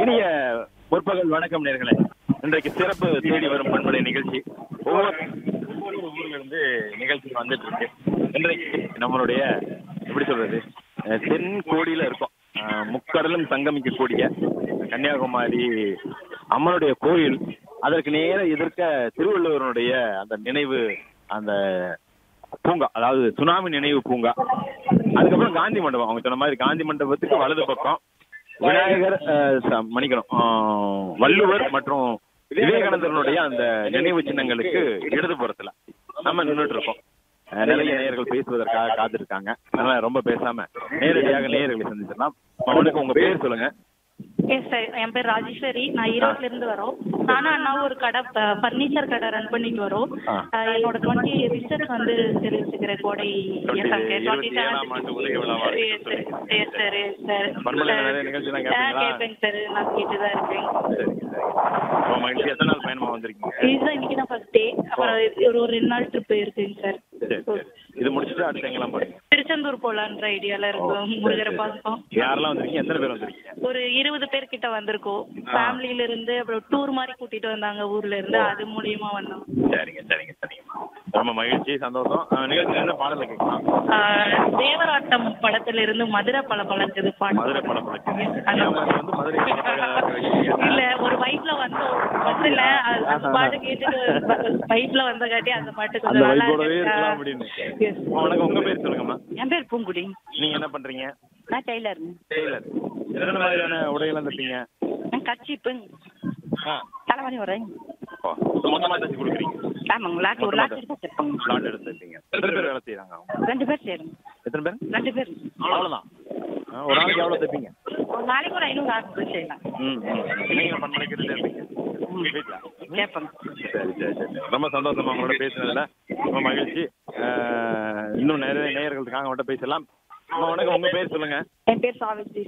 இனிய முற்பகல் வணக்கம் நேர்களே இன்றைக்கு சிறப்பு தேடி வரும் பண்பலை நிகழ்ச்சி ஒவ்வொரு ஒவ்வொரு ஊர்ல இருந்து நிகழ்ச்சி வந்துட்டு இருக்கு இன்றைக்கு நம்மளுடைய எப்படி சொல்றது அஹ் தென் கோடியில இருக்கோம் அஹ் முக்கடலும் சங்கமிக்கக்கூடிய கன்னியாகுமரி அம்மனுடைய கோயில் அதற்கு நேர எதிர்க்க திருவள்ளுவருடைய அந்த நினைவு அந்த பூங்கா அதாவது சுனாமி நினைவு பூங்கா அதுக்கப்புறம் காந்தி மண்டபம் அவங்க சொன்ன மாதிரி காந்தி மண்டபத்துக்கு வலது பக்கம் விநாயகர் அஹ், ச- மன்னிக்கணும் அஹ், வள்ளுவர் மற்றும் விவேகானந்தரனுடைய அந்த நினைவு சின்னங்களுக்கு இடதுபுறத்துல நம்ம நின்றுட்டு இருக்கோம் அஹ், நிறைய நேயர்கள் பேசுவதற்காக காத்திருக்காங்க அதனால ரொம்ப பேசாம நேரடியாக நேயர்களை சந்திச்சிடலாம் அவனுக்கு உங்க பேர் சொல்லுங்க எஸ் சார் என் பேர் ராஜேஸ்வரி நான் ஈரோட்ல இருந்து வரோம் நானும் அண்ணாவும் ஒரு கடை ஃபர்னிச்சர் கடை ரன் பண்ணிட்டு வரோம் ஆ. அஹ் என்னோட டுவெண்ட்டி ரிசர்ச் வந்து தெரிவிச்சுக்கிறேன் கோடை இருபத்தி ஏழாம் ஆண்டு உதய விழா வாழ்த்துக்கள் எஸ் சார் எஸ் சார் பண்பலையில நிறைய நிகழ்ச்சிலாம் கேட்பீங்களா? கேட்பேங்க சார் நான் கேட்டுதான் இருக்கேன் சரிங்க சரிங்க ரொம்ப மகிழ்ச்சி எத்தனை நாள் பயணமா வந்திருக்கீங்க இதுதான் இன்னைக்கு தான் ஃபர்ஸ்ட் டே அப்புறம் ஒரு ஒரு ரெண்டு நாள் ட்ரிப் இருக்குங்க சார் சரி சரி இது முடிச்சுட்டு அடுத்து எங்கெல்லாம் போறீங்க திருச்செந்தூர் போலான்ற ஐடியால இருக்கோம் முருகரை பார்த்தோம் யாரெல்லாம் வந்திருக்கீங்க எத்தனை பேர் வந்திருக்கீங்க ஒரு இருபது பேர் கிட்ட வந்திருக்கோம் ஃபேமிலியில இருந்து அப்புறம் டூர் மாதிரி கூட்டிட்டு வந்தாங்க ஊர்ல இருந்து அது மூலியமா வந்தோம் சரிங்க சரிங்க சரிங்க ரொம்ப மகிழ்ச்சி சந்தோஷம் அஹ், நிகழ்ச்சியில என்ன பாடல கேட்கலாம் ஆஹ் தேவராட்டம் படத்துல இருந்து மதுரை பல பழக்குது பாட்டு மதுரை படம் பழக்கம் அந்த வந்து மதுரை படம் இல்ல ஒரு பைக்ல வந்தோம் பஸ்ல அந்த பாட்டு கேட்டுட்டு பைக்ல வந்தகாட்டி அந்த பாட்டு அந்த கொஞ்சம் நல்லா வைப்போடவே இருக்கலாம் இருக்கு அப்படின்னு Yes. வணக்கம் உங்க பேர் சொல்லுங்கம்மா என் பேர் பூங்குடி நீங்க என்ன பண்றீங்க நான் டெய்லர் டெய்லர் எத்தனை மாதிரியான உடையெல்லாம் தைப்பீங்க நான் கச்சிப்பு ஆ தலைவலி வரேன் ஓ, மொத்தமா தைச்சு கொடுக்குறீங்க ஆமாங்க லாட்டு ஒரு லாட்டு எடுத்து தைப்போங்க பிளாட் எடுத்து தைப்பீங்க எத்தனை பேர் வேலை செய்யறாங்க அவங்க ரெண்டு பேர் சேரும் எத்தனை பேர் ரெண்டு பேர் அவ்வளவுதான் ஆ, ஒரு நாளைக்கு எவ்வளவு தைப்பீங்க ஒரு நாளைக்கு ஒரு ஐநூறு ஆறு செய்யலாம் ம் ம். நீங்க பண்பலைக்கிறது இருப்பீங்க வீட்டுல கேட்பேங்க சரி சரி சரி ரொம்ப சந்தோஷமா உங்களோட பேசுனதுல ரொம்ப மகிழ்ச்சி அஹ், இன்னும் நிறைய நேயர்கள் இருக்காங்க அவங்கள்ட்ட பேசலாம் அம்மா வணக்கம் உங்க பேர் சொல்லுங்க என் பேர் சாவித்ரி